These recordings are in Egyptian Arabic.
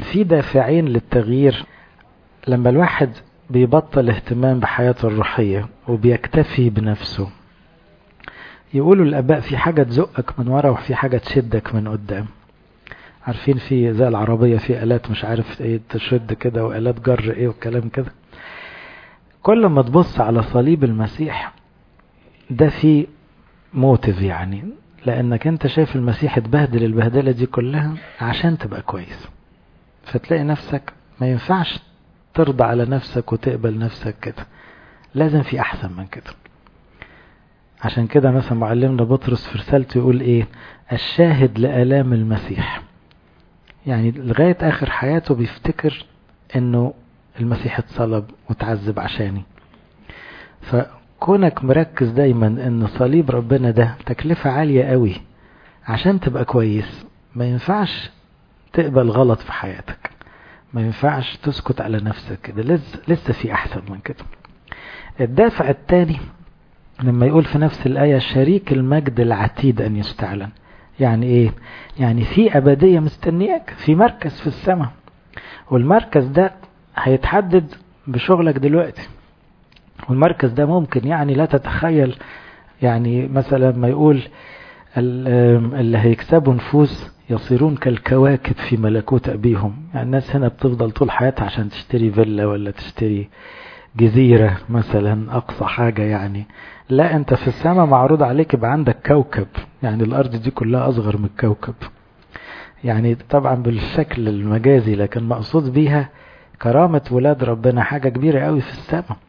في دافعين للتغيير لما الواحد بيبطل اهتمام بحياته الروحية وبيكتفي بنفسه يقولوا الآباء في حاجة تزقك من ورا وفي حاجة تشدك من قدام عارفين في زي العربية في آلات مش عارف ايه تشد كده وآلات جر ايه والكلام كده كل ما تبص على صليب المسيح ده في موتيف يعني لانك انت شايف المسيح اتبهدل البهدله دي كلها عشان تبقى كويس فتلاقي نفسك ما ينفعش ترضى على نفسك وتقبل نفسك كده لازم في احسن من كده عشان كده مثلا معلمنا بطرس في رسالته يقول ايه الشاهد لآلام المسيح يعني لغاية آخر حياته بيفتكر انه المسيح اتصلب وتعذب عشاني فكونك مركز دايما ان صليب ربنا ده تكلفة عالية قوي عشان تبقى كويس ما ينفعش تقبل غلط في حياتك ما ينفعش تسكت على نفسك كده لسه, لسه في احسن من كده الدافع الثاني لما يقول في نفس الآية شريك المجد العتيد أن يستعلن يعني إيه؟ يعني في أبدية مستنياك في مركز في السماء والمركز ده هيتحدد بشغلك دلوقتي والمركز ده ممكن يعني لا تتخيل يعني مثلا ما يقول اللي هيكسبوا نفوس يصيرون كالكواكب في ملكوت أبيهم يعني الناس هنا بتفضل طول حياتها عشان تشتري فيلا ولا تشتري جزيرة مثلا أقصى حاجة يعني لا أنت في السماء معروض عليك يبقى عندك كوكب يعني الأرض دي كلها أصغر من الكوكب يعني طبعا بالشكل المجازي لكن مقصود بيها كرامة ولاد ربنا حاجة كبيرة قوي في السماء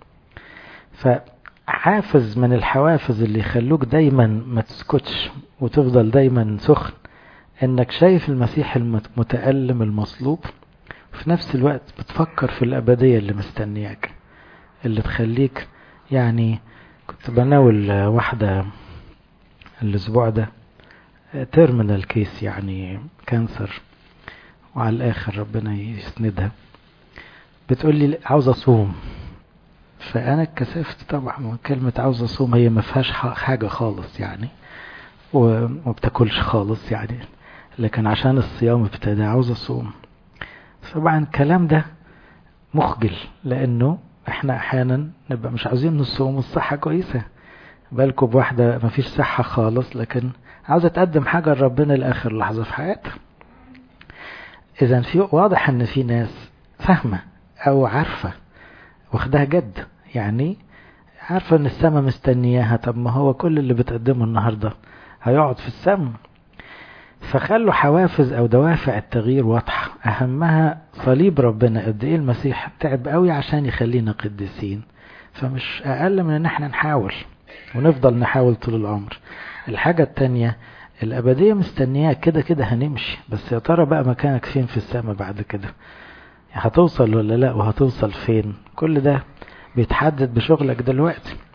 فحافز من الحوافز اللي يخلوك دايما ما تسكتش وتفضل دايما سخن انك شايف المسيح المتألم المصلوب وفي نفس الوقت بتفكر في الأبدية اللي مستنياك اللي تخليك يعني كنت بناول واحدة الأسبوع ده تيرمينال كيس يعني كانسر وعلى الآخر ربنا يسندها بتقول لي عاوز أصوم فأنا اتكسفت طبعا كلمة عاوز أصوم هي ما فيهاش حاجة خالص يعني وما بتاكلش خالص يعني لكن عشان الصيام ابتدى عاوز أصوم طبعا الكلام ده مخجل لأنه احنا احيانا نبقى مش عاوزين نصوم والصحة كويسة بالكم بواحدة مفيش صحة خالص لكن عاوزة تقدم حاجة لربنا لآخر لحظة في حياتها إذا في واضح إن في ناس فاهمة أو عارفة واخدها جد يعني عارفة إن السماء مستنياها طب ما هو كل اللي بتقدمه النهاردة هيقعد في السماء فخلوا حوافز أو دوافع التغيير واضحة أهمها صليب ربنا قد إيه المسيح تعب قوي عشان يخلينا قديسين فمش أقل من إن احنا نحاول ونفضل نحاول طول العمر الحاجة التانية الأبدية مستنياك كده كده هنمشي بس يا ترى بقى مكانك فين في السماء بعد كده هتوصل ولا لا وهتوصل فين كل ده بيتحدد بشغلك دلوقتي